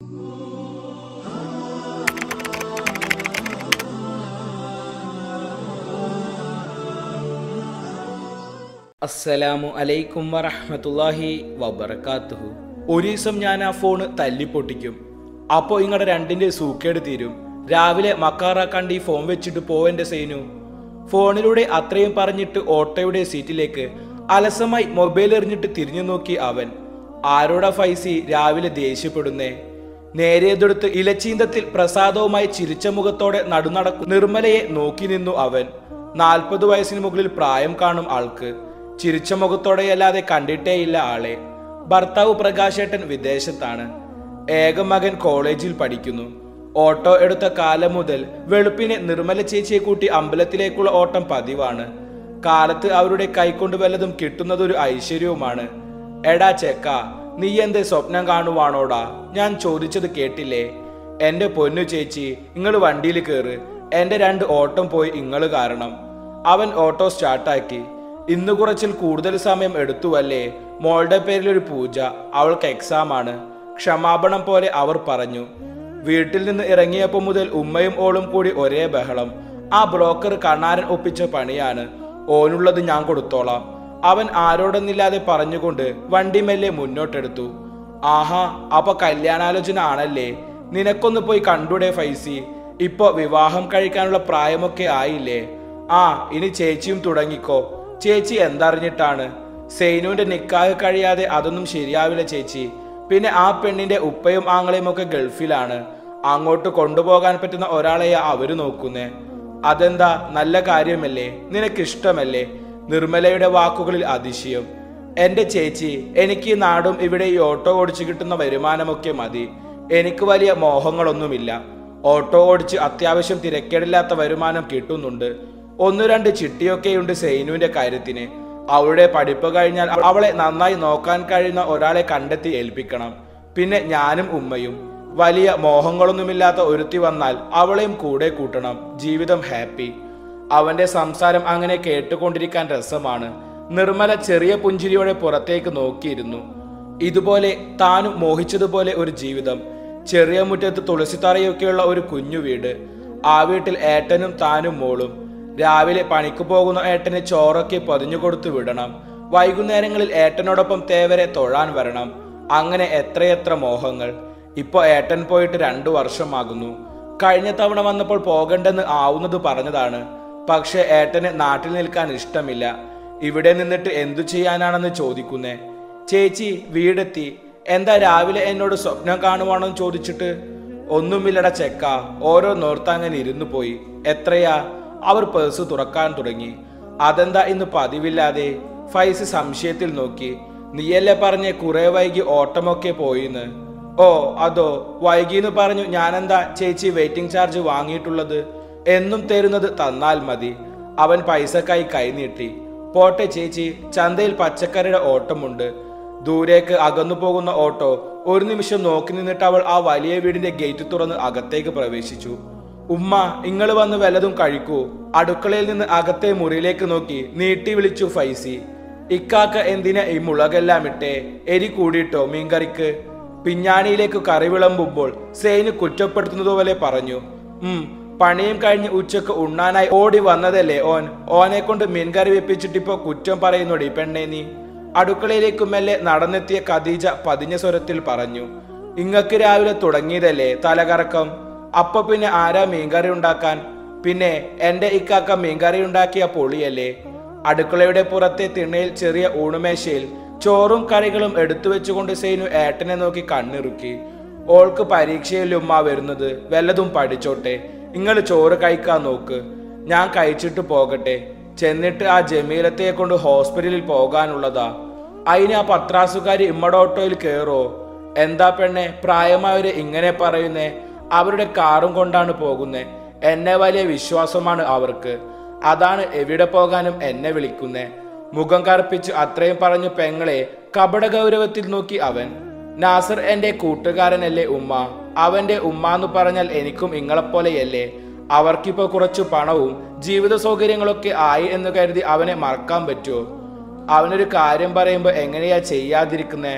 അസ്സലാമു അലൈക്കും വറഹ്മത്തുള്ളാഹി വബർക്കാത്തുഹു ഒരു ദിവസം ഞാൻ ആ ഫോണ് തല്ലിപ്പൊട്ടിക്കും അപ്പോൾ ഇങ്ങടെ രണ്ടിന്റെ സൂക്കേട് തീരും രാവിലെ മക്കാറാക്കാണ്ട് ഈ ഫോൺ വെച്ചിട്ട് പോവെന്റെ സൈനു ഫോണിലൂടെ അത്രയും പറഞ്ഞിട്ട് ഓട്ടോയുടെ സീറ്റിലേക്ക് അലസമായി മൊബൈൽ എറിഞ്ഞിട്ട് തിരിഞ്ഞു നോക്കി അവൻ ആരോടാ ഫൈസി രാവിലെ ദേഷ്യപ്പെടുന്നേ നേരിയതെടുത്ത് ഇലച്ചീന്തത്തിൽ പ്രസാദവുമായി ചിരിച്ച മുഖത്തോടെ നടുനടക്കു നിർമ്മലയെ നോക്കി നിന്നു അവൻ നാൽപ്പത് വയസ്സിന് മുകളിൽ പ്രായം കാണും ആൾക്ക് ചിരിച്ച മുഖത്തോടെയല്ലാതെ കണ്ടിട്ടേയില്ല ആളെ ഭർത്താവ് പ്രകാശേട്ടൻ വിദേശത്താണ് ഏക മകൻ കോളേജിൽ പഠിക്കുന്നു ഓട്ടോ എടുത്ത കാലം മുതൽ വെളുപ്പിനെ നിർമ്മല ചേച്ചിയെ കൂട്ടി അമ്പലത്തിലേക്കുള്ള ഓട്ടം പതിവാണ് കാലത്ത് അവരുടെ കൈക്കൊണ്ട് വല്ലതും കിട്ടുന്നതൊരു ഐശ്വര്യവുമാണ് എടാ ചെക്ക നീ എന്ത് സ്വപ്നം കാണുവാണോടാ ഞാൻ ചോദിച്ചത് കേട്ടില്ലേ എന്റെ പൊന്നു ചേച്ചി നിങ്ങൾ വണ്ടിയിൽ കയറ് എന്റെ രണ്ട് ഓട്ടം പോയി ഇങ്ങള് കാരണം അവൻ ഓട്ടോ സ്റ്റാർട്ടാക്കി ഇന്ന് കുറച്ചിൽ കൂടുതൽ സമയം എടുത്തുവല്ലേ മോളുടെ പേരിൽ ഒരു പൂജ അവൾക്ക് എക്സാം ആണ് ക്ഷമാപണം പോലെ അവർ പറഞ്ഞു വീട്ടിൽ നിന്ന് ഇറങ്ങിയപ്പോൾ മുതൽ ഉമ്മയും ഓളും കൂടി ഒരേ ബഹളം ആ ബ്രോക്കർ കണ്ണാരൻ ഒപ്പിച്ച പണിയാണ് ഓനുള്ളത് ഞാൻ കൊടുത്തോളാം അവൻ ആരോടൊന്നില്ലാതെ പറഞ്ഞുകൊണ്ട് വണ്ടി മെല്ലെ മുന്നോട്ടെടുത്തു ആഹാ അപ്പൊ കല്യാണാലോചന ആണല്ലേ നിനക്കൊന്ന് പോയി കണ്ടൂടെ ഫൈസി ഇപ്പൊ വിവാഹം കഴിക്കാനുള്ള പ്രായമൊക്കെ ആയില്ലേ ആ ഇനി ചേച്ചിയും തുടങ്ങിക്കോ ചേച്ചി എന്തറിഞ്ഞിട്ടാണ് സെയ്നുവിന്റെ നിക്കാഹ് കഴിയാതെ അതൊന്നും ശരിയാവില്ല ചേച്ചി പിന്നെ ആ പെണ്ണിന്റെ ഉപ്പയും ആങ്ങളെയും ഒക്കെ ഗൾഫിലാണ് അങ്ങോട്ട് കൊണ്ടുപോകാൻ പറ്റുന്ന ഒരാളെയാ അവര് നോക്കുന്നേ അതെന്താ നല്ല കാര്യമല്ലേ നിനക്കിഷ്ടമല്ലേ നിർമ്മലയുടെ വാക്കുകളിൽ അതിശയം എന്റെ ചേച്ചി എനിക്ക് ഈ നാടും ഇവിടെ ഈ ഓട്ടോ ഓടിച്ചു കിട്ടുന്ന വരുമാനമൊക്കെ മതി എനിക്ക് വലിയ മോഹങ്ങളൊന്നുമില്ല ഓട്ടോ ഓടിച്ച് അത്യാവശ്യം തിരക്കേടില്ലാത്ത വരുമാനം കിട്ടുന്നുണ്ട് ഒന്നു രണ്ട് ചിട്ടിയൊക്കെയുണ്ട് സെയിനുവിന്റെ കാര്യത്തിന് അവളുടെ പഠിപ്പ് കഴിഞ്ഞാൽ അവളെ നന്നായി നോക്കാൻ കഴിയുന്ന ഒരാളെ കണ്ടെത്തി ഏൽപ്പിക്കണം പിന്നെ ഞാനും ഉമ്മയും വലിയ മോഹങ്ങളൊന്നുമില്ലാത്ത ഒരുത്തി വന്നാൽ അവളെയും കൂടെ കൂട്ടണം ജീവിതം ഹാപ്പി അവന്റെ സംസാരം അങ്ങനെ കേട്ടുകൊണ്ടിരിക്കാൻ രസമാണ് നിർമ്മല ചെറിയ പുഞ്ചിരിയോടെ പുറത്തേക്ക് നോക്കിയിരുന്നു ഇതുപോലെ താനും മോഹിച്ചതുപോലെ ഒരു ജീവിതം ചെറിയ മുറ്റത്ത് തുളസിത്തറയൊക്കെയുള്ള ഒരു കുഞ്ഞു വീട് ആ വീട്ടിൽ ഏട്ടനും താനും മോളും രാവിലെ പണിക്ക് പോകുന്ന ഏട്ടന് ചോറൊക്കെ പൊതിഞ്ഞു കൊടുത്തു വിടണം വൈകുന്നേരങ്ങളിൽ ഏട്ടനോടൊപ്പം തേവരെ തൊഴാൻ വരണം അങ്ങനെ എത്രയെത്ര മോഹങ്ങൾ ഇപ്പൊ ഏട്ടൻ പോയിട്ട് രണ്ടു വർഷമാകുന്നു കഴിഞ്ഞ തവണ വന്നപ്പോൾ പോകണ്ടെന്ന് ആവുന്നത് പറഞ്ഞതാണ് പക്ഷെ ഏട്ടന് നാട്ടിൽ നിൽക്കാൻ ഇഷ്ടമില്ല ഇവിടെ നിന്നിട്ട് എന്തു ചെയ്യാനാണെന്ന് ചോദിക്കുന്നേ ചേച്ചി വീടെത്തി എന്താ രാവിലെ എന്നോട് സ്വപ്നം കാണുവാണെന്ന് ചോദിച്ചിട്ട് ഒന്നുമില്ലട ചെക്ക ഓരോ നോർത്തങ്ങനെ ഇരുന്നു പോയി എത്രയാ അവർ പേഴ്സ് തുറക്കാൻ തുടങ്ങി അതെന്താ ഇന്ന് പതിവില്ലാതെ ഫൈസ് സംശയത്തിൽ നോക്കി നീയല്ലേ പറഞ്ഞേ കുറെ വൈകി ഓട്ടമൊക്കെ പോയിന്ന് ഓ അതോ വൈകിന്ന് പറഞ്ഞു ഞാനെന്താ ചേച്ചി വെയിറ്റിംഗ് ചാർജ് വാങ്ങിയിട്ടുള്ളത് എന്നും തരുന്നത് തന്നാൽ മതി അവൻ പൈസക്കായി കൈനീട്ടി പോട്ടെ ചേച്ചി ചന്തയിൽ പച്ചക്കറിയുടെ ഓട്ടമുണ്ട് ദൂരേക്ക് അകന്നു പോകുന്ന ഓട്ടോ ഒരു നിമിഷം നോക്കി നിന്നിട്ട് അവൾ ആ വലിയ വീടിന്റെ ഗേറ്റ് തുറന്ന് അകത്തേക്ക് പ്രവേശിച്ചു ഉമ്മ ഇങ്ങൾ വന്ന് വല്ലതും കഴിക്കൂ അടുക്കളയിൽ നിന്ന് അകത്തെ മുറിയിലേക്ക് നോക്കി നീട്ടി വിളിച്ചു ഫൈസി ഇക്കാക്ക എന്തിനാ ഈ മുളകെല്ലാം ഇട്ടേ എരി കൂടിയിട്ടോ മീൻകറിക്ക് പിഞ്ഞാണിയിലേക്ക് കറി വിളമ്പുമ്പോൾ സെയിന് കുറ്റപ്പെടുത്തുന്നതുപോലെ പറഞ്ഞു ഉം പണിയും കഴിഞ്ഞ് ഉച്ചക്ക് ഉണ്ണാനായി ഓടി വന്നതല്ലേ ഓൻ ഓനെ കൊണ്ട് മീൻകറി വെപ്പിച്ചിട്ടിപ്പോ കുറ്റം പറയുന്നോടി പെണ്ണേ നീ അടുക്കളയിലേക്ക് മെല്ലെ നടന്നെത്തിയ ഖദീജ പതിഞ്ഞ സ്വരത്തിൽ പറഞ്ഞു ഇങ്ങക്ക് രാവിലെ തുടങ്ങിയതല്ലേ തലകറക്കം അപ്പൊ പിന്നെ ആരാ മീൻകറി ഉണ്ടാക്കാൻ പിന്നെ എന്റെ ഇക്കാക്ക മീൻകറി ഉണ്ടാക്കിയ പൊളിയല്ലേ അടുക്കളയുടെ പുറത്തെ തിണ്ണയിൽ ചെറിയ ഊണുമേശയിൽ ചോറും കറികളും എടുത്തു വെച്ചുകൊണ്ട് സെയിനു ഏട്ടനെ നോക്കി കണ്ണിറുക്കി ഓൾക്ക് പരീക്ഷയിൽ ഉമ്മ വരുന്നത് വല്ലതും പഠിച്ചോട്ടെ നിങ്ങൾ ചോറ് കഴിക്കാൻ നോക്ക് ഞാൻ കഴിച്ചിട്ട് പോകട്ടെ ചെന്നിട്ട് ആ ജമീലത്തെ കൊണ്ട് ഹോസ്പിറ്റലിൽ പോകാനുള്ളതാ അതിന് ആ പത്രാസുകാരി ഇമ്മടെ ഓട്ടോയിൽ കയറോ എന്താ പെണ്ണെ പ്രായമായവര് ഇങ്ങനെ പറയുന്നേ അവരുടെ കാറും കൊണ്ടാണ് പോകുന്നേ എന്നെ വലിയ വിശ്വാസമാണ് അവർക്ക് അതാണ് എവിടെ പോകാനും എന്നെ വിളിക്കുന്നേ മുഖം കറുപ്പിച്ച് അത്രയും പറഞ്ഞു പെങ്ങളെ കപട ഗൗരവത്തിൽ നോക്കി അവൻ നാസർ എന്റെ കൂട്ടുകാരനല്ലേ ഉമ്മ അവന്റെ ഉമ്മ എന്ന് പറഞ്ഞാൽ എനിക്കും ഇങ്ങളെപ്പോലെയല്ലേ അവർക്കിപ്പോ കുറച്ചു പണവും ജീവിത സൗകര്യങ്ങളൊക്കെ ആയി എന്ന് കരുതി അവനെ മറക്കാൻ പറ്റുമോ അവനൊരു കാര്യം പറയുമ്പോൾ എങ്ങനെയാ ചെയ്യാതിരിക്കുന്നേ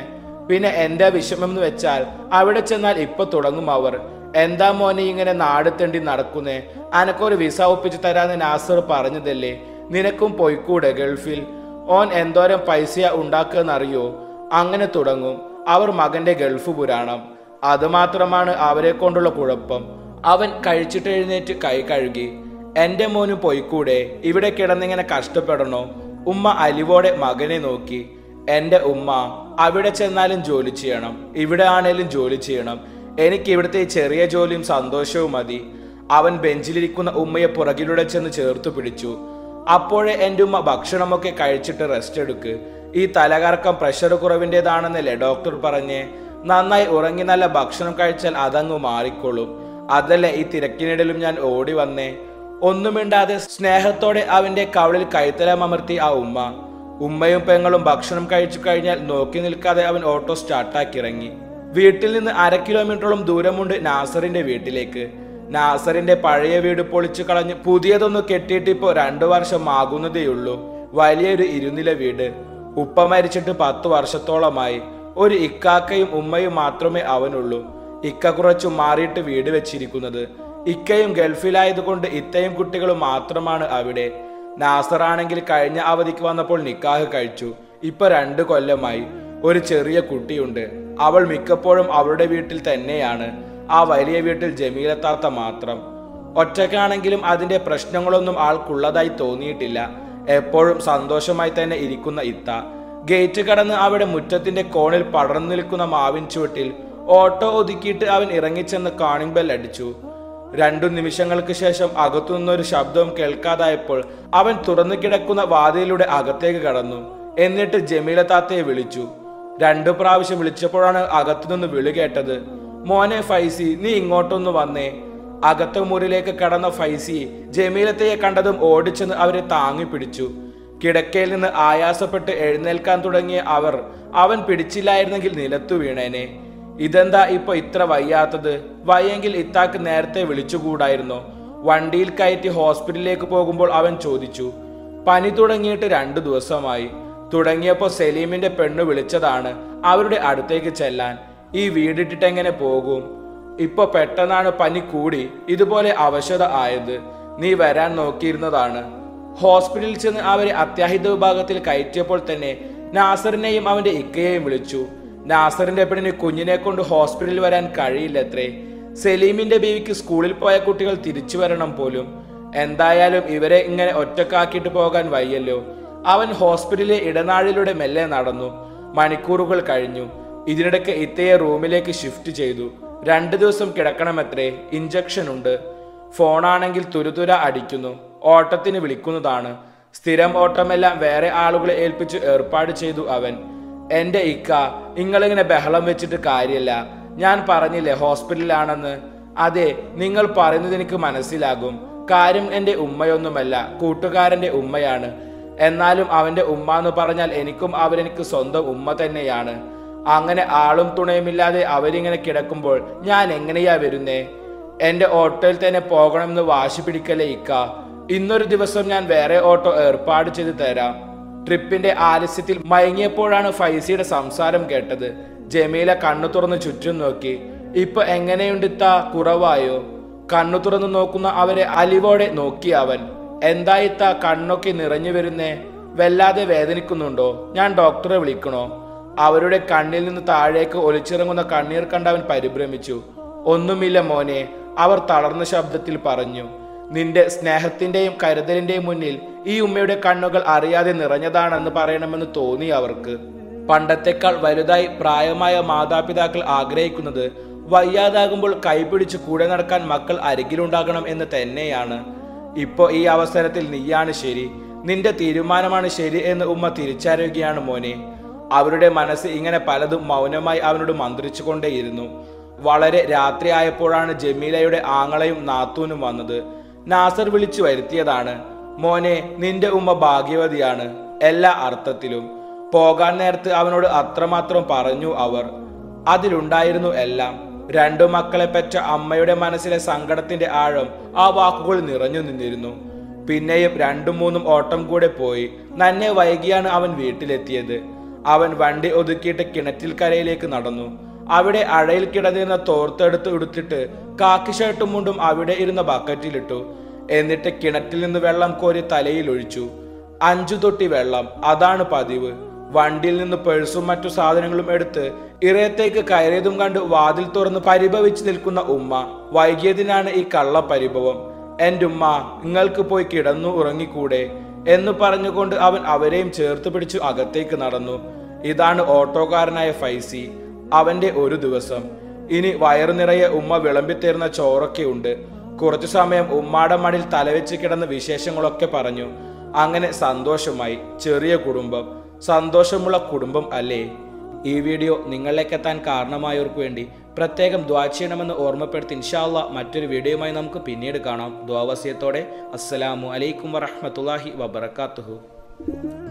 പിന്നെ എന്റെ വിഷമം എന്ന് വെച്ചാൽ അവിടെ ചെന്നാൽ ഇപ്പൊ തുടങ്ങും അവർ എന്താ മോനെ ഇങ്ങനെ നാട് തെണ്ടി നടക്കുന്നേ അനക്കൊരു വിസ ഒപ്പിച്ച് തരാന്ന് നാസർ പറഞ്ഞതല്ലേ നിനക്കും പൊയ്ക്കൂടെ ഗൾഫിൽ ഓൻ എന്തോരം പൈസ ഉണ്ടാക്കുകയെന്നറിയോ അങ്ങനെ തുടങ്ങും അവർ മകന്റെ ഗൾഫ് പുരാണം അതുമാത്രമാണ് അവരെ കൊണ്ടുള്ള കുഴപ്പം അവൻ കഴിച്ചിട്ട് എഴുന്നേറ്റ് കൈ കഴുകി എന്റെ മോന് പൊയ്ക്കൂടെ ഇവിടെ കിടന്നിങ്ങനെ കഷ്ടപ്പെടണോ ഉമ്മ അലിവോടെ മകനെ നോക്കി എന്റെ ഉമ്മ അവിടെ ചെന്നാലും ജോലി ചെയ്യണം ഇവിടെ ആണേലും ജോലി ചെയ്യണം എനിക്ക് ഇവിടുത്തെ ഈ ചെറിയ ജോലിയും സന്തോഷവും മതി അവൻ ബെഞ്ചിലിരിക്കുന്ന ഉമ്മയെ പുറകിലൂടെ ചെന്ന് ചേർത്ത് പിടിച്ചു അപ്പോഴേ എൻ്റെ ഉമ്മ ഭക്ഷണമൊക്കെ കഴിച്ചിട്ട് റെസ്റ്റ് എടുക്ക് ഈ തലകറക്കം പ്രഷർ കുറവിൻ്റെതാണെന്നല്ലേ ഡോക്ടർ പറഞ്ഞേ നന്നായി ഉറങ്ങി നല്ല ഭക്ഷണം കഴിച്ചാൽ അതങ്ങ് മാറിക്കൊള്ളും അതല്ലേ ഈ തിരക്കിനിടയിലും ഞാൻ ഓടി വന്നേ ഒന്നുമിണ്ടാതെ സ്നേഹത്തോടെ അവന്റെ കവളിൽ കൈത്തലമർത്തി ആ ഉമ്മ ഉമ്മയും പെങ്ങളും ഭക്ഷണം കഴിച്ചു കഴിഞ്ഞാൽ നോക്കി നിൽക്കാതെ അവൻ ഓട്ടോ സ്റ്റാർട്ടാക്കി ഇറങ്ങി വീട്ടിൽ നിന്ന് അര കിലോമീറ്ററോളം ദൂരമുണ്ട് നാസറിന്റെ വീട്ടിലേക്ക് നാസറിന്റെ പഴയ വീട് പൊളിച്ചു കളഞ്ഞ് പുതിയതൊന്ന് കെട്ടിയിട്ട് ഇപ്പോൾ രണ്ടു വർഷം ആകുന്നതേയുള്ളൂ വലിയൊരു ഇരുനില വീട് ഉപ്പ മരിച്ചിട്ട് പത്തു വർഷത്തോളമായി ഒരു ഇക്കാക്കയും ഉമ്മയും മാത്രമേ അവനുള്ളൂ ഇക്ക കുറച്ചു മാറിയിട്ട് വീട് വെച്ചിരിക്കുന്നത് ഇക്കയും ഗൾഫിലായതുകൊണ്ട് ഇത്തയും കുട്ടികളും മാത്രമാണ് അവിടെ നാസറാണെങ്കിൽ കഴിഞ്ഞ അവധിക്ക് വന്നപ്പോൾ നിക്കാഹ് കഴിച്ചു ഇപ്പൊ രണ്ട് കൊല്ലമായി ഒരു ചെറിയ കുട്ടിയുണ്ട് അവൾ മിക്കപ്പോഴും അവളുടെ വീട്ടിൽ തന്നെയാണ് ആ വലിയ വീട്ടിൽ ജമീലത്താത്ത മാത്രം ഒറ്റയ്ക്കാണെങ്കിലും അതിന്റെ പ്രശ്നങ്ങളൊന്നും ആൾക്കുള്ളതായി തോന്നിയിട്ടില്ല എപ്പോഴും സന്തോഷമായി തന്നെ ഇരിക്കുന്ന ഇത്ത ഗേറ്റ് കടന്ന് അവിടെ മുറ്റത്തിന്റെ കോണിൽ പടർന്നു നിൽക്കുന്ന മാവിൻ ചുവട്ടിൽ ഓട്ടോ ഒതുക്കിയിട്ട് അവൻ ഇറങ്ങിച്ചെന്ന് കാണിംഗ് ബെൽ അടിച്ചു രണ്ടു നിമിഷങ്ങൾക്ക് ശേഷം അകത്തുനിന്നൊരു ശബ്ദവും കേൾക്കാതായപ്പോൾ അവൻ തുറന്നു കിടക്കുന്ന വാതിലിലൂടെ അകത്തേക്ക് കടന്നു എന്നിട്ട് ജമീല താത്തയെ വിളിച്ചു രണ്ടു പ്രാവശ്യം വിളിച്ചപ്പോഴാണ് അകത്തുനിന്ന് വിളി കേട്ടത് മോനെ ഫൈസി നീ ഇങ്ങോട്ടൊന്ന് വന്നേ അകത്ത മുറിയിലേക്ക് കടന്ന ഫൈസി ജമീലത്തയെ കണ്ടതും ഓടിച്ചെന്ന് അവരെ താങ്ങി പിടിച്ചു കിടക്കയിൽ നിന്ന് ആയാസപ്പെട്ട് എഴുന്നേൽക്കാൻ തുടങ്ങിയ അവർ അവൻ പിടിച്ചില്ലായിരുന്നെങ്കിൽ നിലത്തു വീണേനെ ഇതെന്താ ഇപ്പൊ ഇത്ര വയ്യാത്തത് വയ്യെങ്കിൽ ഇത്താക്ക് നേരത്തെ വിളിച്ചുകൂടായിരുന്നോ വണ്ടിയിൽ കയറ്റി ഹോസ്പിറ്റലിലേക്ക് പോകുമ്പോൾ അവൻ ചോദിച്ചു പനി തുടങ്ങിയിട്ട് രണ്ടു ദിവസമായി തുടങ്ങിയപ്പോൾ സലീമിന്റെ പെണ്ണ് വിളിച്ചതാണ് അവരുടെ അടുത്തേക്ക് ചെല്ലാൻ ഈ വീടിട്ടിട്ട് എങ്ങനെ പോകും ഇപ്പൊ പെട്ടെന്നാണ് പനി കൂടി ഇതുപോലെ അവശത ആയത് നീ വരാൻ നോക്കിയിരുന്നതാണ് ഹോസ്പിറ്റലിൽ ചെന്ന് അവരെ അത്യാഹിത വിഭാഗത്തിൽ കയറ്റിയപ്പോൾ തന്നെ നാസറിനെയും അവന്റെ ഇക്കയെയും വിളിച്ചു നാസറിന്റെ പെണ്ണിന് കുഞ്ഞിനെ കൊണ്ട് ഹോസ്പിറ്റലിൽ വരാൻ കഴിയില്ലത്രേ സലീമിന്റെ ബീവിക്ക് സ്കൂളിൽ പോയ കുട്ടികൾ തിരിച്ചു വരണം പോലും എന്തായാലും ഇവരെ ഇങ്ങനെ ഒറ്റക്കാക്കിയിട്ട് പോകാൻ വയ്യല്ലോ അവൻ ഹോസ്പിറ്റലിലെ ഇടനാഴിലൂടെ മെല്ലെ നടന്നു മണിക്കൂറുകൾ കഴിഞ്ഞു ഇതിനിടയ്ക്ക് ഇത്തയെ റൂമിലേക്ക് ഷിഫ്റ്റ് ചെയ്തു രണ്ടു ദിവസം കിടക്കണമത്രേ ഇഞ്ചക്ഷൻ ഉണ്ട് ഫോണാണെങ്കിൽ തുരുതുര അടിക്കുന്നു ഓട്ടത്തിന് വിളിക്കുന്നതാണ് സ്ഥിരം ഓട്ടമെല്ലാം വേറെ ആളുകളെ ഏൽപ്പിച്ച് ഏർപ്പാട് ചെയ്തു അവൻ എന്റെ ഇക്ക നിങ്ങളിങ്ങനെ ബഹളം വെച്ചിട്ട് കാര്യമില്ല ഞാൻ പറഞ്ഞില്ലേ ഹോസ്പിറ്റലിലാണെന്ന് അതെ നിങ്ങൾ പറയുന്നത് എനിക്ക് മനസ്സിലാകും കാര്യം എന്റെ ഉമ്മയൊന്നുമല്ല കൂട്ടുകാരന്റെ ഉമ്മയാണ് എന്നാലും അവന്റെ ഉമ്മ എന്ന് പറഞ്ഞാൽ എനിക്കും അവരെനിക്ക് സ്വന്തം ഉമ്മ തന്നെയാണ് അങ്ങനെ ആളും തുണയുമില്ലാതെ അവരിങ്ങനെ കിടക്കുമ്പോൾ ഞാൻ എങ്ങനെയാ വരുന്നേ എന്റെ ഓട്ടോയിൽ തന്നെ പോകണമെന്ന് വാശി പിടിക്കലേ ഇക്ക ഇന്നൊരു ദിവസം ഞാൻ വേറെ ഓട്ടോ ഏർപ്പാട് ചെയ്ത് തരാം ട്രിപ്പിന്റെ ആലസ്യത്തിൽ മയങ്ങിയപ്പോഴാണ് ഫൈസിയുടെ സംസാരം കേട്ടത് ജമീല കണ്ണു തുറന്ന് ചുറ്റും നോക്കി ഇപ്പൊ എങ്ങനെയുണ്ട് ഇത്ത കുറവായോ കണ്ണു തുറന്നു നോക്കുന്ന അവരെ അലിവോടെ നോക്കി അവൻ എന്തായിത്ത കണ്ണൊക്കെ നിറഞ്ഞു വരുന്നേ വല്ലാതെ വേദനിക്കുന്നുണ്ടോ ഞാൻ ഡോക്ടറെ വിളിക്കണോ അവരുടെ കണ്ണിൽ നിന്ന് താഴേക്ക് ഒലിച്ചിറങ്ങുന്ന കണ്ണീർ കണ്ട് അവൻ പരിഭ്രമിച്ചു ഒന്നുമില്ല മോനെ അവർ തളർന്ന ശബ്ദത്തിൽ പറഞ്ഞു നിന്റെ സ്നേഹത്തിന്റെയും കരുതലിന്റെയും മുന്നിൽ ഈ ഉമ്മയുടെ കണ്ണുകൾ അറിയാതെ നിറഞ്ഞതാണെന്ന് പറയണമെന്ന് തോന്നി അവർക്ക് പണ്ടത്തെക്കാൾ വലുതായി പ്രായമായ മാതാപിതാക്കൾ ആഗ്രഹിക്കുന്നത് വയ്യാതാകുമ്പോൾ കൈപിടിച്ച് കൂടെ നടക്കാൻ മക്കൾ അരികിലുണ്ടാകണം എന്ന് തന്നെയാണ് ഇപ്പോ ഈ അവസരത്തിൽ നീയാണ് ശരി നിന്റെ തീരുമാനമാണ് ശരി എന്ന് ഉമ്മ തിരിച്ചറിയുകയാണ് മോനെ അവരുടെ മനസ്സ് ഇങ്ങനെ പലതും മൗനമായി അവനോട് മന്ത്രിച്ചുകൊണ്ടേയിരുന്നു വളരെ രാത്രിയായപ്പോഴാണ് ജമീലയുടെ ആങ്ങളയും നാത്തൂനും വന്നത് നാസർ വിളിച്ചു വരുത്തിയതാണ് മോനെ നിന്റെ ഉമ്മ ഭാഗ്യവതിയാണ് എല്ലാ അർത്ഥത്തിലും പോകാൻ നേരത്ത് അവനോട് അത്രമാത്രം പറഞ്ഞു അവർ അതിലുണ്ടായിരുന്നു എല്ലാം രണ്ടു മക്കളെ പെറ്റ അമ്മയുടെ മനസ്സിലെ സങ്കടത്തിന്റെ ആഴം ആ വാക്കുകൾ നിറഞ്ഞു നിന്നിരുന്നു പിന്നെയും രണ്ടും മൂന്നും ഓട്ടം കൂടെ പോയി നന്നെ വൈകിയാണ് അവൻ വീട്ടിലെത്തിയത് അവൻ വണ്ടി ഒതുക്കിയിട്ട് കിണറ്റിൽ കരയിലേക്ക് നടന്നു അവിടെ അഴയിൽ കിടന്നിരുന്ന തോർത്തെടുത്ത് ഉടുത്തിട്ട് കാക്കി ഷർട്ടും മുണ്ടും അവിടെ ഇരുന്ന ബക്കറ്റിലിട്ടു എന്നിട്ട് കിണറ്റിൽ നിന്ന് വെള്ളം കോരി തലയിൽ ഒഴിച്ചു അഞ്ചു തൊട്ടി വെള്ളം അതാണ് പതിവ് വണ്ടിയിൽ നിന്ന് പേഴ്സും മറ്റു സാധനങ്ങളും എടുത്ത് ഇറയത്തേക്ക് കയറിയതും കണ്ട് വാതിൽ തുറന്ന് പരിഭവിച്ച് നിൽക്കുന്ന ഉമ്മ വൈകിയതിനാണ് ഈ കള്ള പരിഭവം എൻ്റെ ഉമ്മ നിങ്ങൾക്ക് പോയി കിടന്നു ഉറങ്ങിക്കൂടെ എന്ന് പറഞ്ഞുകൊണ്ട് അവൻ അവരെയും ചേർത്ത് പിടിച്ചു അകത്തേക്ക് നടന്നു ഇതാണ് ഓട്ടോക്കാരനായ ഫൈസി അവന്റെ ഒരു ദിവസം ഇനി വയറു നിറയെ ഉമ്മ വിളമ്പിത്തരുന്ന ചോറൊക്കെ ഉണ്ട് കുറച്ചു സമയം ഉമ്മാടെ മടിൽ തലവെച്ച് കിടന്ന വിശേഷങ്ങളൊക്കെ പറഞ്ഞു അങ്ങനെ സന്തോഷമായി ചെറിയ കുടുംബം സന്തോഷമുള്ള കുടുംബം അല്ലേ ഈ വീഡിയോ നിങ്ങളിലേക്ക് എത്താൻ കാരണമായവർക്ക് വേണ്ടി പ്രത്യേകം ദ്വാ ചെയ്യണമെന്ന് ഓർമ്മപ്പെടുത്തി ഇൻഷാല്ല മറ്റൊരു വീഡിയോയുമായി നമുക്ക് പിന്നീട് കാണാം ദ്വാവസ്യത്തോടെ അസ്സലാമു അലൈക്കും വറഹ്മത്തുള്ളാഹി വബറകാതുഹു